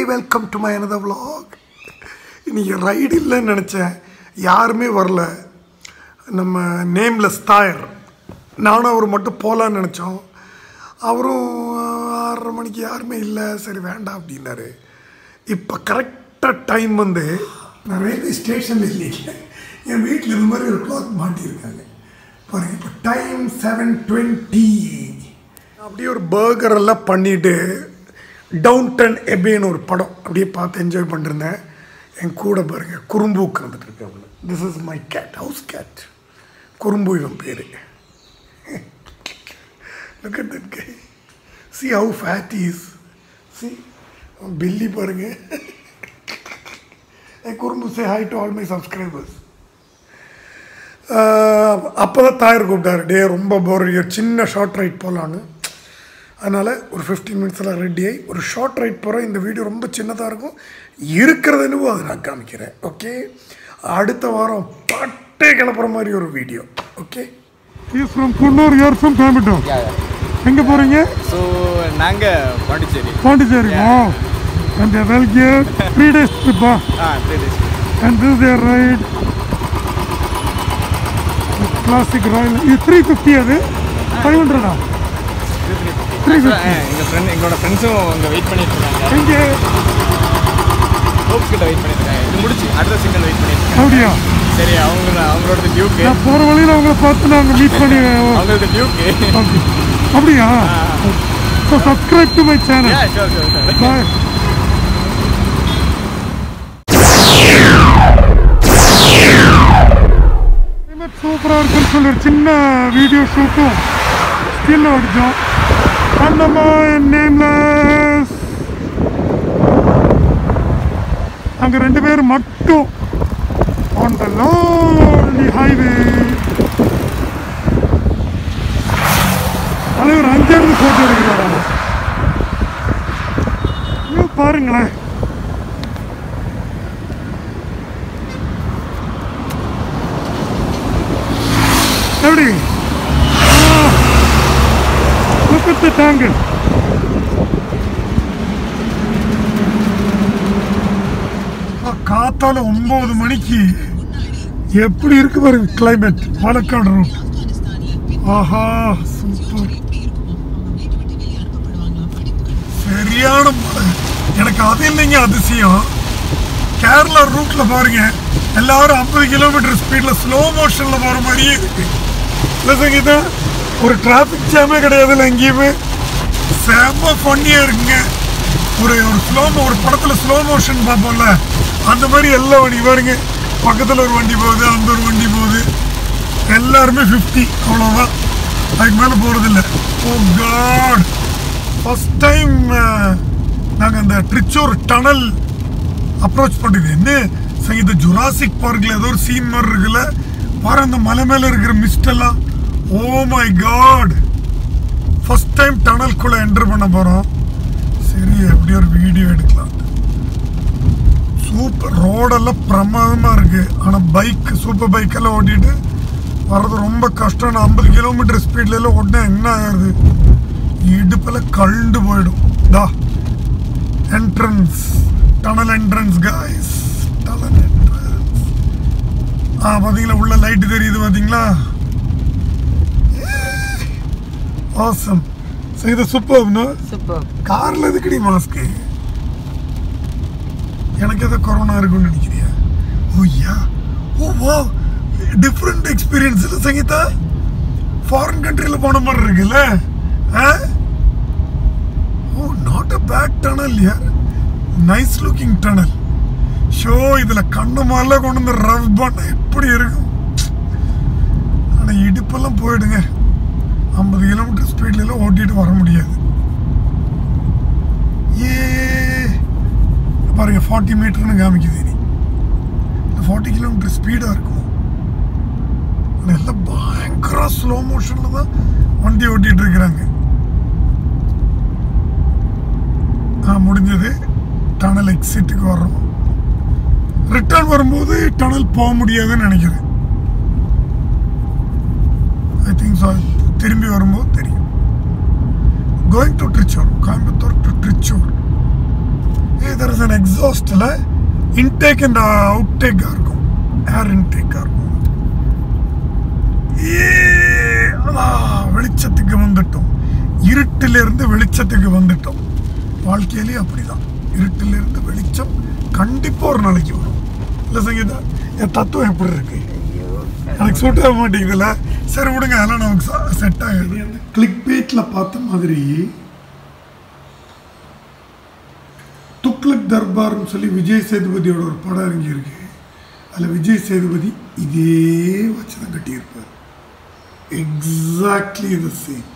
Welcome to my another vlog இன்னைக்கு ride இல்லைன்னு நினச்சேன் யாருமே வரல நம்ம நேம்லெஸ் தாயர் நானும் அவர் மட்டும் போகலான்னு நினச்சோம் அவரும் ஆறரை மணிக்கு யாருமே இல்லை சரி வேண்டாம் அப்படின்னாரு இப்போ கரெக்டாக டைம் வந்து நான் ரயில்வே ஸ்டேஷனில் இல்லைங்க என் வீட்டில் இது மாதிரி ஒரு கிளாக் மாட்டியிருக்காங்க பாருங்க இப்போ டைம் செவன் டுவெண்ட்டி அப்படியே ஒரு பர்கர் எல்லாம் பண்ணிட்டு டவுன் டன் எபேன்னு ஒரு படம் அப்படியே பார்த்து என்ஜாய் பண்ணிருந்தேன் என் கூட பாருங்க குறும்பு உட்காந்துட்டு இருக்கேன் this is my cat house cat Kurumbu இவன் பேர் look at that guy see how fat is she billy பாருங்க என் Kurumbu say hi to all my subscribers அப்போ தான் தாயர் கூப்பிட்டாரு டே ரொம்ப போர் சின்ன ஷார்ட் ரைட் போகலான்னு அதனால் ஒரு ஃபிஃப்டீன் மினிட்ஸில் ரெடி ஆகி ஒரு ஷார்ட் ரைட் போகிறேன் இந்த வீடியோ ரொம்ப சின்னதாக இருக்கும் இருக்கிறது என்னவோ அதை நான் காமிக்கிறேன் ஓகே அடுத்த வாரம் பட்டே கிளப்புற மாதிரி ஒரு video okay is from Coonoor you are from Coimbatore எங்கே போகிறீங்க ஸோ நாங்கள் Pondicherry Pondicherry oh and well gear three days ட்ரிப்பா ah three days and this their ride Classic Royal இது த்ரீ ஃபிஃப்டி அது ஃபைவ் ஹண்ட்ரடா த்ரீ ஃபிஃப்டி எங்கள் ஃப்ரெண்ட் எங்களோட ஃப்ரெண்ட்ஸும் அங்கே வெயிட் பண்ணிட்டு இருக்காங்க எங்கே ஹோப் கிட்ட வெயிட் பண்ணிட்டு இருக்காங்க இது முடிச்சு அடுத்த சிங்கிள் வெயிட் பண்ணிட்டு இருக்காங்க அப்படியா சரி அவங்க அவங்களோட டியூக்கு நான் போகிற வழியில் அவங்கள பார்த்து நாங்கள் மீட் பண்ணி அவங்களோட டியூக்கு Okay. அப்படியா so subscribe to my channel yeah sure sure sure bye சூப்பராக இருக்குன்னு சொல்லி ஒரு சின்ன வீடியோ ஷூட்டும் ஸ்டில் அடித்தோம் அண்ணம்மா நேம்லெஸ் அங்கே ரெண்டு பேர் மட்டும் ஆன் த லோன்லி ஹைவே தலைவர் அங்கேருந்து ஃபோட்டோ எடுக்கிறாரா ஐயோ, பாருங்களேன் எப்படி லுக் டேங்கு காத்தால ஒன்பது மணிக்கு எப்படி இருக்கு பாருங்க கிளைமேட் பாலக்காடு ரூட் ஆஹா சூப்பர் சரியான மழை எனக்கு அது இல்லைங்க அதிசயம் கேரளா ரூட்ல பாருங்க எல்லாரும் ஐம்பது கிலோமீட்டர் ஸ்பீட்ல ஸ்லோ மோஷன்ல போற மாதிரியே இருக்கு இல்ல சங்கீதா ஒரு டிராஃபிக் ஜாமே கிடையாதுல்ல எங்கேயுமே செம்ம ஃபன்னியா இருக்குங்க ஒரு ஒரு ஸ்லோ ஒரு படத்துல ஸ்லோ மோஷன் பார்ப்போம்ல அந்த மாதிரி எல்லா வண்டி பாருங்க பக்கத்துல ஒரு வண்டி போகுது அந்த ஒரு வண்டி போகுது எல்லாருமே 50 அவ்வளோதான் அதுக்கு மேலே போகிறதில்ல ஓ காட் ஃபஸ்ட் டைம் நாங்கள் அந்த ட்ரிச்சூர் டனல் அப்ரோச் பண்ணுது என்ன சங்கீத ஜுராசிக் பார்க்கில் ஏதோ ஒரு சீன் மாதிரி இருக்குல்ல பாரு அந்த மலை மேலே இருக்கிற மிஸ்ட் எல்லாம் oh my god first time டனல்குள்ளே என்டர் பண்ண போகிறோம் சரி எப்படி ஒரு வீடியோ எடுக்கலாம் சூப்பர் ரோடெல்லாம் பிரமாதமாக இருக்கு ஆனால் பைக் சூப்பர் பைக்கெல்லாம் ஓட்டிட்டு வர்றது ரொம்ப கஷ்டம் நான் ஐம்பது கிலோமீட்டர் ஸ்பீட்ல எல்லாம் ஓட்டினா என்ன ஆகுது இடுப்பெல்லாம் கழுண்டு போயிடும் தா entrance tunnel entrance guys tunnel entrance ஆ பார்த்தீங்களா உள்ள லைட்டு தெரியுது பார்த்தீங்களா ஆசம் சரி இது சூப்பர்னு சூப்பர் கார்ல எதுக்குடி மாஸ்க்கு எனக்கு எதோ கொரோனா இருக்குன்னு நினைக்கிறியா ஓ யா ஓ வா டிஃப்ரெண்ட் எக்ஸ்பீரியன்ஸ் இல்லை சங்கீதா ஃபாரின் கண்ட்ரியில் போன மாதிரி இருக்குல்ல ah oh not a bad tunnel யார் நைஸ் லுக்கிங் டனல் ஷோ இதில் கண்ணு மாதிரிலாம் கொண்டு வந்து ரவ் பண்ண எப்படி இருக்கும் ஆனால் இடுப்பெல்லாம் போயிடுங்க ஐம்பது கிலோமீட்டர் ஸ்பீட்லாம் ஓட்டிட்டு வர முடியாது ஏ பாருங்க ஃபார்ட்டி மீட்டர்னு காமிக்குது இனி ஃபார்ட்டி கிலோமீட்டர் ஸ்பீடாக இருக்கும் ஆனா எல்லாம் பயங்கர ஸ்லோ மோஷனில் தான் வண்டி ஓட்டிட்டு இருக்கிறாங்க ஆ முடிஞ்சது டனல் எக்ஸிட்டுக்கு வர்றோம் ரிட்டர்ன் வரும்போது டனல் போக முடியாதுன்னு நினைக்கிறேன் ஐ திங்க் ஸோ திரும்பி வரும்போது தெரியும் going to Trichur Coimbatore to Trichur there is an எக்ஸாஸ்டில் இன்டேக் அண்ட் அவுட் டேக்காக இருக்கும் ஏர் இன்டேக்காக இருக்கும் ஏ, ஆ, வெளிச்சத்துக்கு வந்துட்டோம் இருட்டிலிருந்து வெளிச்சத்துக்கு வந்துட்டோம் வாழ்க்கையிலே அப்படிதான் இருட்டிலிருந்து வெளிச்சம் கண்டிப்பாக ஒரு நாளைக்கு வரும் இல்லை சங்கீதா என் தத்துவம் எப்படி இருக்கு எனக்கு சூட் ஆக மாட்டேங்குதுல்ல சரி விடுங்க அதெல்லாம் நமக்கு செட் ஆகுது கிளிக் பேட்டில் பார்த்த மாதிரி துக்ளக் தர்பார்னு சொல்லி விஜய் சேதுபதியோட ஒரு படம் இறங்கியிருக்கு அதில் விஜய் சேதுபதி இதே வச்சு தான் கட்டியிருப்பார் எக்ஸாக்ட்லி த சேம்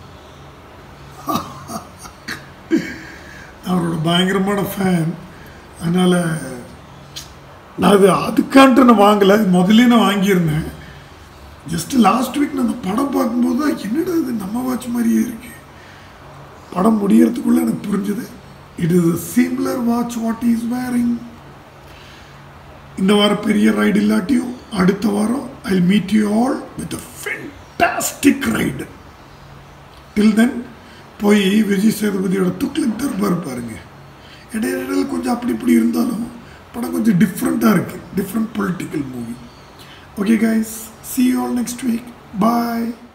அவரோட பயங்கரமான ஃபேன் அதனால் நான் அது அதுக்கான்ட்டு நான் வாங்கலை முதல்ல நான் வாங்கியிருந்தேன் ஜஸ்ட் லாஸ்ட் வீக் நான் அந்த படம் பார்க்கும்போது தான் என்னடா இது நம்ம வாட்ச் மாதிரியே இருக்கு படம் முடியறதுக்குள்ள எனக்கு புரிஞ்சுது it is a similar watch what is wearing இந்த வாரம் பெரிய ரைடு இல்லாட்டியும் அடுத்த வாரம் I meet you all with a fantastic ride till then போய் விஜய் சேதுபதியோட துக்ளக் தர்பார் பாருங்க இடையில இடையில கொஞ்சம் அப்படி இப்படி இருந்தாலும் படம் கொஞ்சம் டிஃப்ரெண்ட்டாக இருக்குது different political movie okay guys see you all next week bye